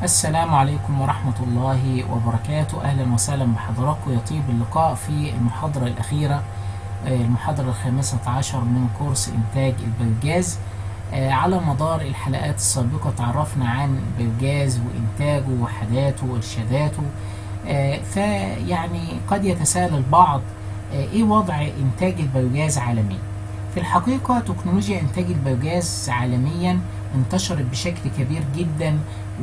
السلام عليكم ورحمة الله وبركاته أهلا وسهلا بحضراتكم يطيب اللقاء في المحاضرة الأخيرة آه، المحاضرة الخامسة عشر من كورس إنتاج البيوجاز آه، على مدار الحلقات السابقة تعرفنا عن البيوجاز وإنتاجه وحداته وإرشاداته آه، فيعني قد يتساءل البعض آه، إيه وضع إنتاج البيوجاز عالميا في الحقيقة تكنولوجيا إنتاج البيوجاز عالميا انتشرت بشكل كبير جدا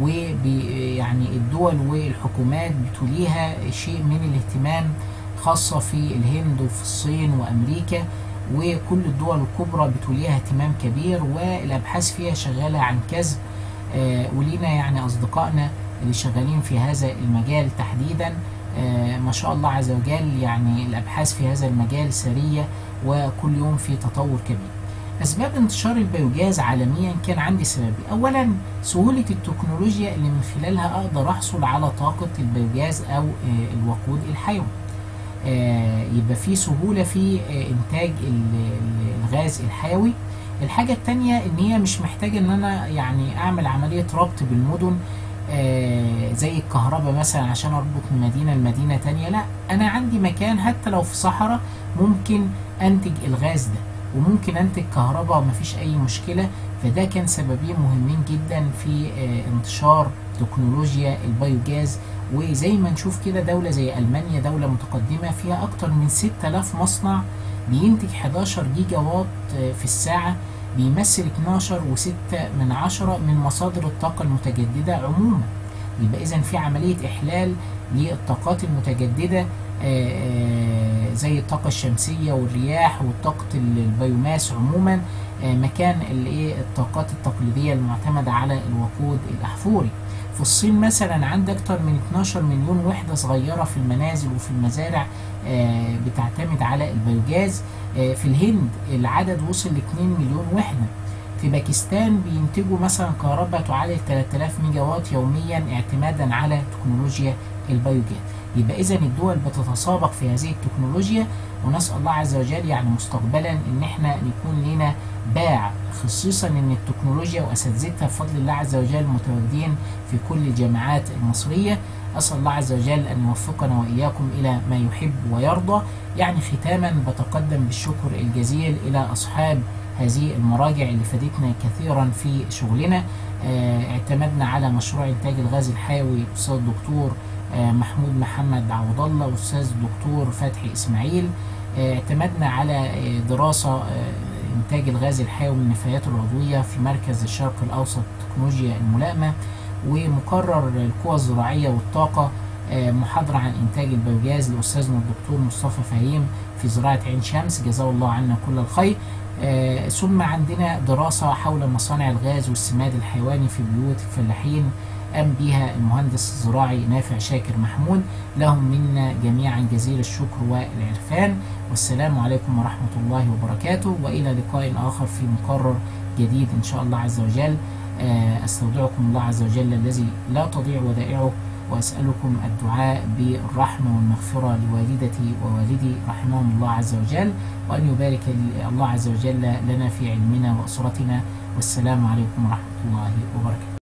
ويعني الدول والحكومات بتوليها شيء من الاهتمام خاصة في الهند وفي الصين وأمريكا وكل الدول الكبرى بتوليها اهتمام كبير والأبحاث فيها شغالة عن كذب آه، ولينا يعني أصدقائنا اللي شغالين في هذا المجال تحديدا آه، ما شاء الله عز وجل يعني الأبحاث في هذا المجال سرية وكل يوم في تطور كبير أسباب انتشار البيوجاز عالميا كان عندي سببين أولا سهولة التكنولوجيا اللي من خلالها أقدر أحصل على طاقة البيوجاز أو آه، الوقود الحيوي آه، يبقى في سهولة في آه، إنتاج ال- ال- الغاز الحيوي الحاجة التانية إن هي مش محتاجة إن أنا يعني أعمل عملية ربط بالمدن آه، زي الكهرباء مثلا عشان أربط من مدينة لمدينة تانية لا أنا عندي مكان حتى لو في صحراء ممكن أنتج الغاز ده وممكن أنتج كهرباء مفيش أي مشكلة فده كان سببين مهمين جدا في آه، انتشار تكنولوجيا البيوجاز وزي ما نشوف كده دولة زي ألمانيا دولة متقدمة فيها أكتر من 6000 مصنع بينتج 11 جيجا واط آه، في الساعة بيمثل 12 و6 من عشرة من مصادر الطاقة المتجددة عموما يبقى إذا في عملية إحلال للطاقات المتجددة آه، آه، زي الطاقة الشمسية والرياح وطاقة ال- البيوماس عموما آه، مكان الايه الطاقات التقليدية المعتمدة على الوقود الأحفوري في الصين مثلا عندك أكتر من 12 مليون وحدة صغيرة في المنازل وفي المزارع آه، بتعتمد على البيوجاز آه، في الهند العدد وصل ل 2 مليون وحدة في باكستان بينتجوا مثلا كهرباء تعادل 3000 ميجا واط يوميا اعتمادا على تكنولوجيا البيوجاز يبقى اذا الدول بتتسابق في هذه التكنولوجيا ونسال الله عز وجل يعني مستقبلا ان احنا يكون لنا باع خصيصا ان التكنولوجيا واساتذتها بفضل الله عز وجل متواجدين في كل الجامعات المصريه اسال الله عز وجل ان يوفقنا واياكم الى ما يحب ويرضى يعني ختاما بتقدم بالشكر الجزيل الى اصحاب هذه المراجع اللي فادتنا كثيرا في شغلنا آه، اعتمدنا على مشروع انتاج الغاز الحيوي الاستاذ الدكتور آه، محمود محمد عوض الله والاستاذ الدكتور فتحي اسماعيل آه، اعتمدنا على آه، دراسه آه، انتاج الغاز الحيوي من النفايات العضويه في مركز الشرق الاوسط تكنولوجيا الملائمه ومقرر القوى الزراعيه والطاقه آه، محاضرة عن إنتاج البيوجاز لأستاذنا الدكتور مصطفى فهيم في زراعة عين شمس جزاه الله عنا كل الخير آه، ثم عندنا دراسة حول مصانع الغاز والسماد الحيواني في بيوت الفلاحين قام بها المهندس الزراعي نافع شاكر محمود لهم منا جميعا جزيل الشكر والعرفان والسلام عليكم ورحمة الله وبركاته وإلى لقاء آخر في مقرر جديد إن شاء الله عز وجل آه، أستودعكم الله عز وجل الذي لا تضيع ودائعه وأسألكم الدعاء بالرحمة والمغفرة لوالدتي ووالدي رحمهم الله عز وجل وأن يبارك الله عز وجل لنا في علمنا وأسرتنا والسلام عليكم ورحمة الله وبركاته